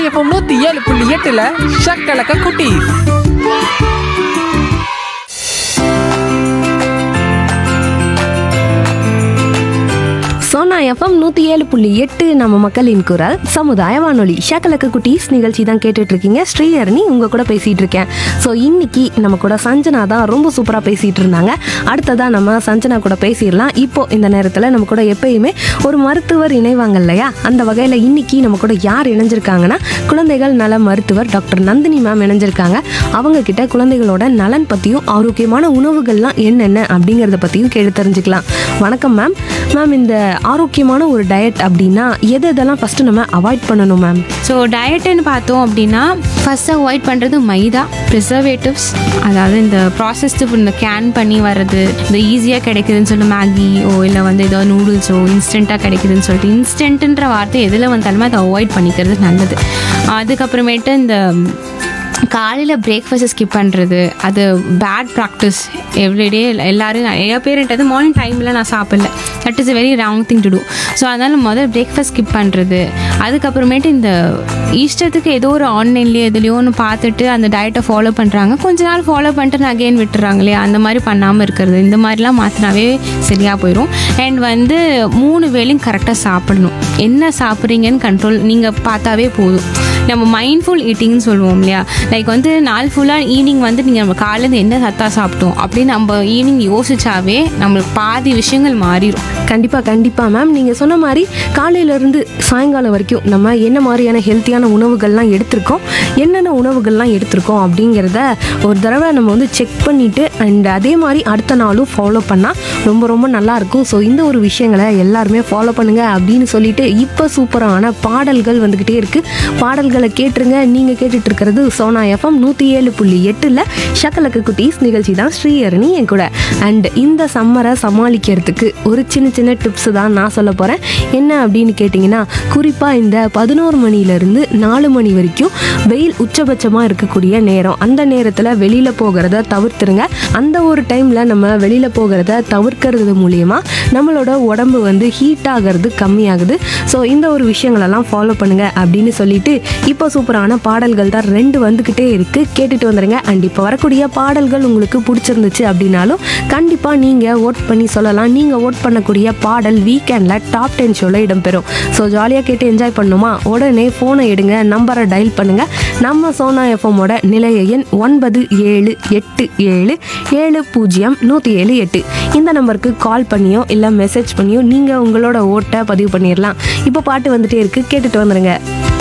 FM நூத்தி ஏழு புள்ளி எட்டுல ஷக்கலக்க குட்டி சோனா எஃப்எம் நூற்றி ஏழு புள்ளி எட்டு நம்ம மக்களின் குரல் சமுதாய வானொலி ஷக்கலக்கு குட்டீஸ் நிகழ்ச்சி தான் கேட்டுட்டு இருக்கீங்க ஸ்ரீஹரணி உங்க கூட பேசிட்டு இருக்கேன் ஸோ இன்னைக்கு நம்ம கூட சஞ்சனா தான் ரொம்ப சூப்பராக பேசிட்டு இருந்தாங்க அடுத்ததா நம்ம சஞ்சனா கூட பேசிடலாம் இப்போ இந்த நேரத்தில் நம்ம கூட எப்பயுமே ஒரு மருத்துவர் இணைவாங்க இல்லையா அந்த வகையில் இன்னைக்கு நம்ம கூட யார் இணைஞ்சிருக்காங்கன்னா குழந்தைகள் நல மருத்துவர் டாக்டர் நந்தினி மேம் இணைஞ்சிருக்காங்க அவங்க கிட்ட குழந்தைகளோட நலன் பற்றியும் ஆரோக்கியமான உணவுகள்லாம் என்னென்ன அப்படிங்கிறத பற்றியும் கேட்டு தெரிஞ்சுக்கலாம் வணக்கம் மேம் மேம் இந்த ஆரோக்கியமான ஒரு டயட் அப்படின்னா எது எதெல்லாம் ஃபஸ்ட்டு நம்ம அவாய்ட் பண்ணணும் மேம் ஸோ டயட்டுன்னு பார்த்தோம் அப்படின்னா ஃபஸ்ட்டு அவாய்ட் பண்ணுறது மைதா ப்ரிசர்வேட்டிவ்ஸ் அதாவது இந்த ப்ராசஸ்டு இந்த கேன் பண்ணி வர்றது இந்த ஈஸியாக கிடைக்குதுன்னு சொல்லிட்டு மேகியோ இல்லை வந்து ஏதோ நூடுல்ஸோ இன்ஸ்டண்ட்டாக கிடைக்குதுன்னு சொல்லிட்டு இன்ஸ்டன்ட்டுன்ற வார்த்தை எதில் வந்தாலுமே அதை அவாய்ட் பண்ணிக்கிறது நல்லது அதுக்கப்புறமேட்டு இந்த காலையில் பிரேக்ஃபாஸ்ட்டை ஸ்கிப் பண்ணுறது அது பேட் ப்ராக்டிஸ் எவ்ரிடே எல்லாரும் நிறைய பேருன்றது மார்னிங் டைமில் நான் சாப்பிடல that is a very wrong thing to do so அதனால் முதல் பிரேக்ஃபாஸ்ட் ஸ்கிப் பண்ணுறது அதுக்கப்புறமேட்டு இந்த இஷ்டத்துக்கு ஏதோ ஒரு ஆன்லைன்லேயோ எதுலையோ ஒன்று பார்த்துட்டு அந்த டயட்டை ஃபாலோ பண்ணுறாங்க கொஞ்ச நாள் ஃபாலோ பண்ணிட்டு அகைன் விட்டுறாங்க இல்லையா அந்த மாதிரி பண்ணாமல் இருக்கிறது இந்த மாதிரிலாம் மாற்றினாவே சரியாக போயிடும் அண்ட் வந்து மூணு வேளையும் கரெக்டாக சாப்பிடணும் என்ன சாப்பிட்றீங்கன்னு கண்ட்ரோல் நீங்கள் பார்த்தாவே போதும் நம்ம மைண்ட்ஃபுல் ஈட்டிங்னு சொல்லுவோம் இல்லையா லைக் வந்து நாள் ஃபுல்லாக ஈவினிங் வந்து நீங்கள் நம்ம காலையிலேருந்து என்ன சத்தா சாப்பிட்டோம் அப்படின்னு நம்ம ஈவினிங் யோசிச்சாவே நம்மளுக்கு பாதி விஷயங்கள் மாறிடும் கண்டிப்பாக கண்டிப்பாக மேம் நீங்கள் சொன்ன மாதிரி காலையிலேருந்து சாயங்காலம் வரைக்கும் நம்ம என்ன மாதிரியான ஹெல்த்தியான உணவுகள்லாம் எடுத்திருக்கோம் என்னென்ன உணவுகள்லாம் எடுத்திருக்கோம் அப்படிங்கிறத ஒரு தடவை நம்ம வந்து செக் பண்ணிவிட்டு அண்ட் அதே மாதிரி அடுத்த நாளும் ஃபாலோ பண்ணால் ரொம்ப ரொம்ப நல்லாயிருக்கும் ஸோ இந்த ஒரு விஷயங்களை எல்லாருமே ஃபாலோ பண்ணுங்க அப்படின்னு சொல்லிட்டு இப்போ சூப்பரான பாடல்கள் வந்துக்கிட்டே இருக்குது பாடல்களை கேட்டுருங்க நீங்கள் கேட்டுட்டு இருக்கிறது சோனா எஃப்எம் நூற்றி ஏழு புள்ளி எட்டில் ஷக்கலக்கு குட்டீஸ் நிகழ்ச்சி தான் ஸ்ரீஹரணி என் கூட அண்ட் இந்த சம்மரை சமாளிக்கிறதுக்கு ஒரு சின்ன சின்ன டிப்ஸ் தான் நான் சொல்ல போகிறேன் என்ன அப்படின்னு கேட்டிங்கன்னா குறிப்பாக இந்த பதினோரு மணிலேருந்து நாலு மணி வரைக்கும் வெயில் உச்சபட்சமாக இருக்கக்கூடிய நேரம் அந்த நேரத்தில் வெளியில் போகிறத தவிர்த்துருங்க அந்த ஒரு டைமில் நம்ம வெளியில் போகிறத தவிர்க்கிறது மூலியமா நம்மளோட உடம்பு வந்து ஹீட் ஆகிறது கம்மியாகுது ஸோ இந்த ஒரு விஷயங்களெல்லாம் ஃபாலோ பண்ணுங்க அப்படின்னு சொல்லிட்டு இப்போ சூப்பரான பாடல்கள் தான் ரெண்டு வந்துக்கிட்டே இருக்குது கேட்டுட்டு வந்துடுங்க அண்ட் இப்போ வரக்கூடிய பாடல்கள் உங்களுக்கு பிடிச்சிருந்துச்சு அப்படின்னாலும் கண்டிப்பாக நீங்கள் ஓட் பண்ணி சொல்லலாம் நீங்கள் ஓட் பண்ணக்கூடிய பாடல் வீக்கெண்டில் டாப் டென் ஷோவில் இடம்பெறும் ஸோ ஜாலியாக கேட்டு என்ஜாய் பண்ணுமா உடனே ஃபோனை எடுங்க நம்பரை டயல் பண்ணுங்கள் நம்ம சோனா எஃப்எம்மோட நிலைய எண் ஒன்பது ஏழு எட்டு ஏழு ஏழு பூஜ்ஜியம் நூற்றி ஏழு எட்டு இந்த நம்பருக்கு கால் பண்ணியோ இல்லை மெசேஜ் பண்ணியோ நீங்கள் உங்களோட ஓட்டை பதிவு பண்ணிடலாம் இப்போ பாட்டு வந்துட்டே இருக்குது கேட்டுட்டு வந்துடுங்க